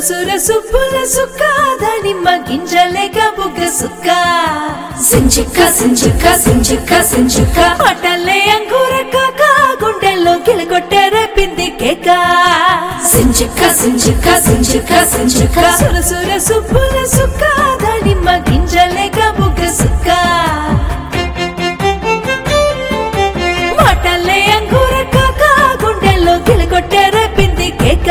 సురసుర సుబ్బుల సుక్క దానిమ్మ గింజలేక బుగ్గ సుక్క సించిక్క సించిక్క సించిక్క సించిక్క పటల్లే అంకుర కాక గుండెల్లో గిలగొట్టే రేపింది కేక సించిక్క సించిక్క సించిక్క సించిక్క సురసుర సుబ్బుల సుక్క దానిమ్మ గింజలేక బుగ్గ సుక్క మాటల్లే అంకుర కాక గుండెల్లో గిలగొట్టే రేపింది కేక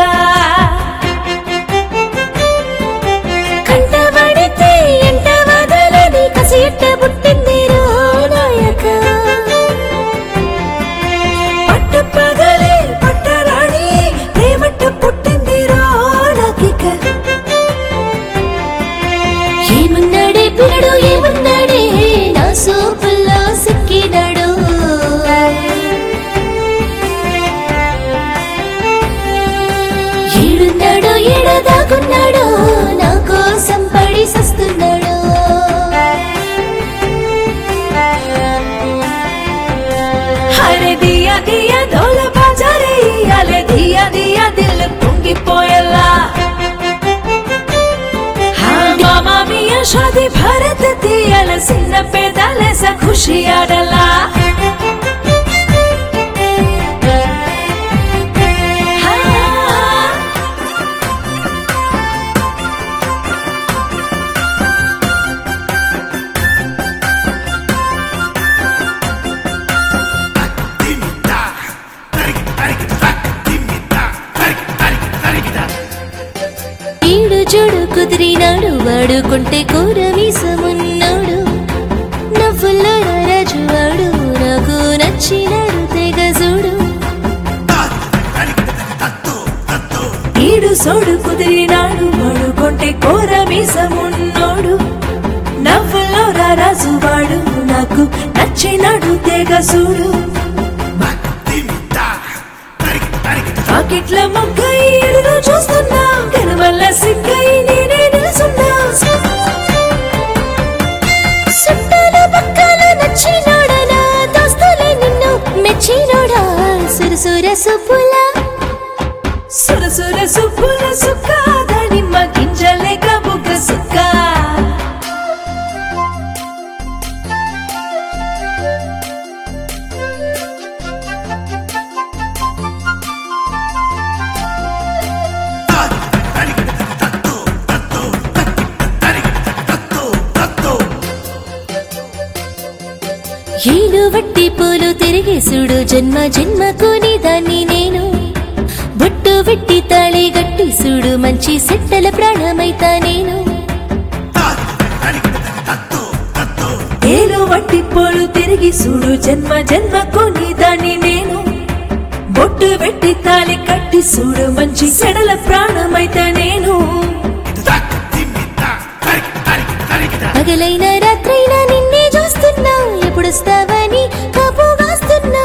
కంటబడితే ఎంట వదలని కసియట్ట పుట్టింది రో నాయక పట్ట పగలే పట్టరాణి ప్రేమట్ట పుట్టింది రాకిక ఏమన్నాడే పిల్లడు ఏమన్నాడే నా సోపుల్లో సిక్కినాడు ఏడున్నాడో ఏడదాకున్నాడో నా కోసం పడి సస్తున్నాడు హరే దియా దియా డోల బాజారే ఇయాలే దియా దియా దిల్ పొంగిపోయేలా హా మామా మియా షాది భారత్ తీయాల సిన్న పేదాలే స ఖుషి ఆడలా హా ఈడు చూడు కుదిరినాడు వాడుకుంటే కూర వీసమున్నాడు నవ్వుల్లో రాజు వాడు నాకు నచ్చినాడు తెగ చూడు ఈడు సోడు కుదిరినాడు మడుకొంటే కోర మీసమున్నోడు నవ్వులో రారాజు వాడు నాకు నచ్చినాడు తెగ సూడు పాకెట్ల మొగ్గై ఎదురు చూస్తున్నా కనువల్ల సిగ్గై నేనే నిలుసున్నా చుట్టాలు పక్కలు నచ్చినోడనా దోస్తులే నిన్ను మెచ్చినోడా సురసుర సుబ్బులా సుర సుర సుబ్బుల సుక్క దానిమ్మ గింజలేక బుగ్గ సుక్క ఏలు వట్టి పూలు తిరిగి చూడు జన్మ జన్మకు నీ దాన్ని నేను బొట్టు వెట్టి తాళి గట్టి చూడు మంచి సెట్టల ప్రాణమైతా నేను ఏలు వట్టి పోలు తిరిగి చూడు జన్మ జన్మకు నీ దాన్ని నేను బొట్టు పెట్టి తాలి కట్టి చూడు మంచి సెడల ప్రాణమైతే నేను పగలైన రాత్రైనా నిన్నే చూస్తున్నా ఎప్పుడొస్తావని కాపు కాస్తున్నా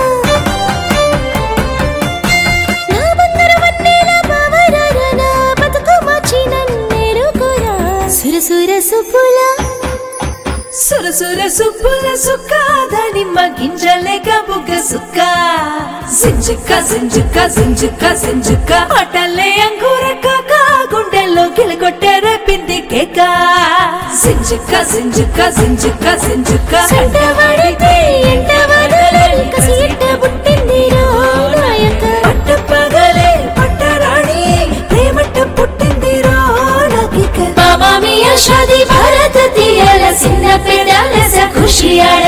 నా బంగారు వన్నెల బావరారా, నా బతుకు మార్చి నన్నేరుకోరా. సురసుర సుబ్బులా సుర సుర సుబ్బుల సుక్క దానిమ్మ గింజలేక బుగ్గ సుక్క సింజుక్క సింజుక్క సింజుక్క సింజుక్క పటల్లే అంకుర కాక గుండెల్లో గిలగొట్టే రేపింది కేక సింజుక్క సింజుక్క సింజుక్క సింజుక్క సంట వాడితే ఎంట వాడలేని కసి ఎట్ట పుట్టింది రో నాయక. పట్ట పగలే పట్టరాణి ప్రేమట్ట పుట్టింది రాకిక మామా మియా షాది భారత తీయాల సిన్న పెడాల స ఖుషి ఆడ